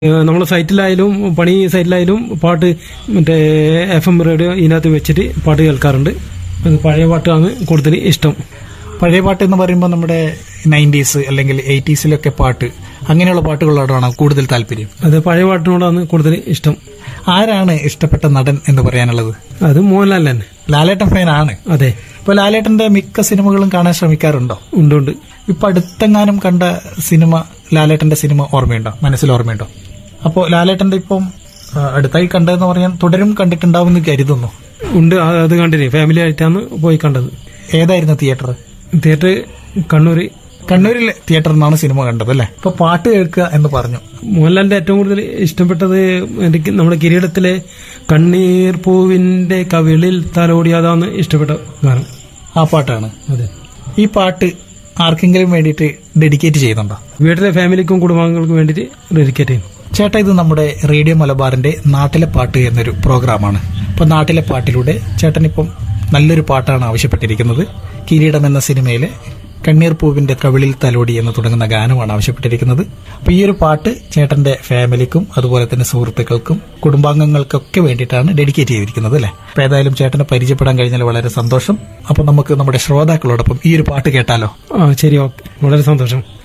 ഏഹ് നമ്മളെ സൈറ്റിലായാലും പണി സൈറ്റിലായാലും പാട്ട് മറ്റേ എഫ് എം റേഡിയോ ഇതിനകത്ത് വെച്ചിട്ട് പാട്ട് കേൾക്കാറുണ്ട് അത് പഴയ പാട്ടാണ് കൂടുതൽ ഇഷ്ടം പഴയ പാട്ട് എന്ന് പറയുമ്പോൾ നമ്മുടെ നയൻറ്റീസ് അല്ലെങ്കിൽ എയ്റ്റീസിലൊക്കെ പാട്ട് അങ്ങനെയുള്ള പാട്ടുകളോടാണ് കൂടുതൽ താല്പര്യം അത് പഴയ പാട്ടിനോടാണ് കൂടുതൽ ഇഷ്ടം ആരാണ് ഇഷ്ടപ്പെട്ട നടൻ എന്ന് പറയാനുള്ളത് അത് മോഹൻലാൽ തന്നെ ലാലേട്ടൻ ഫാനാണ് അതെ ഇപ്പൊ ലാലേട്ടന്റെ മിക്ക സിനിമകളും കാണാൻ ശ്രമിക്കാറുണ്ടോ ഉണ്ട് ഉണ്ട് ഇപ്പൊ അടുത്തെങ്ങാനും കണ്ട സിനിമ ലാലേട്ടന്റെ സിനിമ ഓർമ്മയുണ്ടോ മനസ്സിൽ ഓർമ്മയുണ്ടോ അപ്പോൾ ലാലേട്ടന്റെ ഇപ്പം ആ, അടുത്തായി കണ്ടതെന്ന് പറയാൻ തുടരും കണ്ടിട്ടുണ്ടാവുമെന്ന് കരുതുന്നു ഉണ്ട് ആ- അത് കണ്ടിന് ഫാമിലി ആയിട്ടാണ് പോയി കണ്ടത് ഏതായിരുന്നു തിയേറ്റർ തിയേറ്റർ കണ്ണൂർ കണ്ണൂരിൽ തിയേറ്ററിൽ നിന്നാണ് സിനിമ കണ്ടത് അല്ലേ ഇപ്പൊ പാട്ട് കേൾക്കുക എന്ന് പറഞ്ഞു മോഹൻലാലിന്റെ ഏറ്റവും കൂടുതൽ ഇഷ്ടപ്പെട്ടത് എനിക്ക് നമ്മുടെ കിരീടത്തിലെ കണ്ണീർ പൂവിന്റെ കവിളിൽ തലോടിയാതാന്ന് ഇഷ്ടപ്പെട്ട ഗാനം ആ പാട്ടാണ് അതെ ഈ പാട്ട് ആർക്കെങ്കിലും വേണ്ടിയിട്ട് ഡെഡിക്കേറ്റ് ചെയ്യുന്നുണ്ടോ വീട്ടിലെ ഫാമിലിക്കും കുടുംബാംഗങ്ങൾക്കും വേണ്ടിയിട്ട് ഡെഡിക്കേറ്റ് ചെയ്യും ചേട്ടാ ഇത് നമ്മുടെ റേഡിയോ മലബാറിന്റെ നാട്ടിലെ പാട്ട് എന്നൊരു പ്രോഗ്രാമാണ് ഇപ്പൊ നാട്ടിലെ പാട്ടിലൂടെ ചേട്ടൻ ഇപ്പം നല്ലൊരു പാട്ടാണ് ആവശ്യപ്പെട്ടിരിക്കുന്നത് കിരീടം എന്ന സിനിമയിലെ കണ്ണീർ പൂവിന്റെ കവിളിൽ തലോടി എന്ന് തുടങ്ങുന്ന ഗാനമാണ് ആവശ്യപ്പെട്ടിരിക്കുന്നത് അപ്പൊ ഈ ഒരു പാട്ട് ചേട്ടന്റെ ഫാമിലിക്കും അതുപോലെ തന്നെ സുഹൃത്തുക്കൾക്കും കുടുംബാംഗങ്ങൾക്കൊക്കെ വേണ്ടിയിട്ടാണ് ഡെഡിക്കേറ്റ് ചെയ്തിരിക്കുന്നത് അല്ലെ അപ്പൊ ഏതായാലും ചേട്ടനെ പരിചയപ്പെടാൻ കഴിഞ്ഞാൽ വളരെ സന്തോഷം അപ്പൊ നമുക്ക് നമ്മുടെ ശ്രോതാക്കളോടൊപ്പം ഈ ഒരു പാട്ട് കേട്ടാലോ ആ ശരി ഓക്കെ വളരെ സന്തോഷം